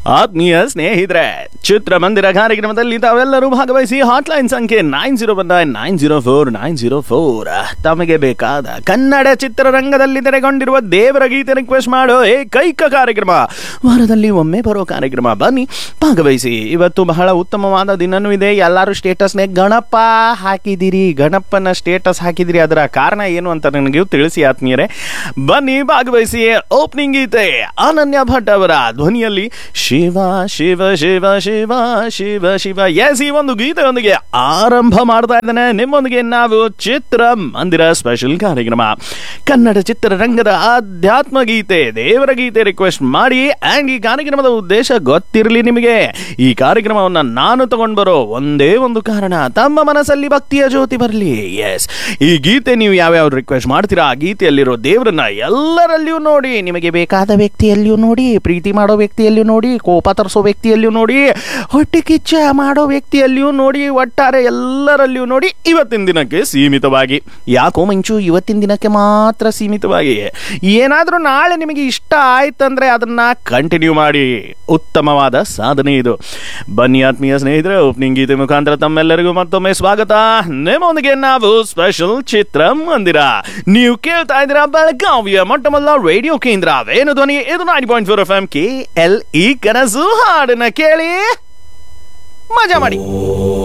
ಆತ್ಮೀಯ ಸ್ನೇಹಿತರೆ ಚಿತ್ರಮಂದಿರ ಕಾರ್ಯಕ್ರಮದಲ್ಲಿ ತಾವೆಲ್ಲರೂ ಭಾಗವಹಿಸಿ ಹಾಟ್ಲೈನ್ ಸಂಖ್ಯೆ nine zero one nine nine zero four nine zero four ತಮಗೆ ಬೇಕಾದ ಕನ್ನಡ ಚಿತ್ರರಂಗದಲ್ಲಿ ತೆರೆಗೊಂಡಿರುವ ದೇವರ ಗೀತೆ ರಿಕ್ವೆಸ್ಟ್ ಮಾಡೋ ಏಕೈಕ ಕಾರ್ಯಕ್ರಮ ವಾರದಲ್ಲಿ ಒಮ್ಮೆ ಬರೋ ಕಾರ್ಯಕ್ರಮ ಬನ್ನಿ ಭಾಗವಹಿಸಿ ಇವತ್ತು ಬಹಳ ಉತ್ತಮವಾದ ದಿನನೂ ಇದೆ ಎಲ್ಲರೂ ಸ್ಟೇಟಸ್ನೇ ಗಣಪ ಹಾಕಿದಿರಿ ಗಣಪನ ಸ್ಟೇಟಸ್ ಹಾಕಿದಿರಿ ಅದರ ಕಾರಣ ಏನು ಅಂತ ನನಗೆ ತಿಳಿಸಿ ಆತ್ಮೀಯರೇ ಬನ್ನಿ ಭಾಗವಹಿಸಿ ಓಪನಿಂಗ್ ಗೀತೆ ಅನನ್ಯ ಭಟ್ ಅವರ ಧ್ವನಿಯಲ್ಲಿ ಶಿವ ಶಿವ ಶಿವ ಶಿವ ಶಿವ ಶಿವ ಎಸ್ ಈ ಒಂದು ಗೀತೆಯೊಂದಿಗೆ ಆರಂಭ ಮಾಡ್ತಾ ಇದ್ದಾನೆ ನಿಮ್ಮೊಂದಿಗೆ ನಾವು ಚಿತ್ರ ಮಂದಿರ ಸ್ಪೆಷಲ್ ಕಾರ್ಯಕ್ರಮ ಕನ್ನಡ ಚಿತ್ರರಂಗದ ಆಧ್ಯಾತ್ಮ ಗೀತೆ ದೇವರ ಗೀತೆ ರಿಕ್ವೆಸ್ಟ್ ಮಾಡಿ ಅಂಡ್ ಈ ಕಾರ್ಯಕ್ರಮದ ಉದ್ದೇಶ ಗೊತ್ತಿರಲಿ ನಿಮಗೆ ಈ ಕಾರ್ಯಕ್ರಮವನ್ನು ನಾನು ತಗೊಂಡು ಬರೋ ಒಂದೇ ಒಂದು ಕಾರಣ ತಮ್ಮ ಮನಸ್ಸಲ್ಲಿ ಭಕ್ತಿಯ ಜ್ಯೋತಿ ಬರಲಿ ಎಸ್ ಈ ಗೀತೆ ನೀವು ಯಾವ್ಯಾವ ರಿಕ್ವೆಸ್ಟ್ ಮಾಡ್ತೀರಾ ಆ ಗೀತೆಯಲ್ಲಿರೋ ದೇವರನ್ನ ಎಲ್ಲರಲ್ಲಿಯೂ ನೋಡಿ ನಿಮಗೆ ಬೇಕಾದ ವ್ಯಕ್ತಿಯಲ್ಲಿಯೂ ನೋಡಿ ಪ್ರೀತಿ ಮಾಡೋ ವ್ಯಕ್ತಿಯಲ್ಲಿಯೂ ನೋಡಿ ಕೋಪ ತರಿಸೋ ವ್ಯಕ್ತಿಯಲ್ಲಿಯೂ ನೋಡಿ ಹೊಟ್ಟೆ ಕಿಚ್ಚ ಮಾಡೋ ವ್ಯಕ್ತಿಯಲ್ಲಿಯೂ ನೋಡಿ ಒಟ್ಟಾರೆ ಎಲ್ಲರಲ್ಲಿಯೂ ನೋಡಿ ಇವತ್ತಿನ ದಿನಕ್ಕೆ ಸೀಮಿತವಾಗಿ ಯಾಕೋ ಮಂಚು ಇವತ್ತಿನ ದಿನಕ್ಕೆ ಮಾತ್ರ ಸೀಮಿತವಾಗಿ ಏನಾದರೂ ನಾಳೆ ನಿಮಗೆ ಇಷ್ಟ ಆಯ್ತಂದ್ರೆ ಅದನ್ನ ಕಂಟಿನ್ಯೂ ಮಾಡಿ ಉತ್ತಮವಾದ ಸಾಧನೆ ಇದು ಬನ್ನಿ ಆತ್ಮೀಯ ಸ್ನೇಹಿತರೆ ಓಪನಿಂಗ್ ಗೀತೆ ಮುಖಾಂತರ ತಮ್ಮೆಲ್ಲರಿಗೂ ಮತ್ತೊಮ್ಮೆ ಸ್ವಾಗತ ನಿಮ್ಮೊಂದಿಗೆ ನಾವು ಸ್ಪೆಷಲ್ ಚಿತ್ರ ಮಂದಿರ ನೀವು ಕೇಳ್ತಾ ಇದ್ದೀರಾ ಬೆಳಗಾವಿಯ ಮೊಟ್ಟ ಮೊದಲ ರೇಡಿಯೋ ಕೇಂದ್ರ ವೇಣು ಧ್ವನಿ ಇದು nine point four F M K L E ಕನಸು ಹಾಡನ್ನ ಕೇಳಿ ಮಜಾ ಮಾಡಿ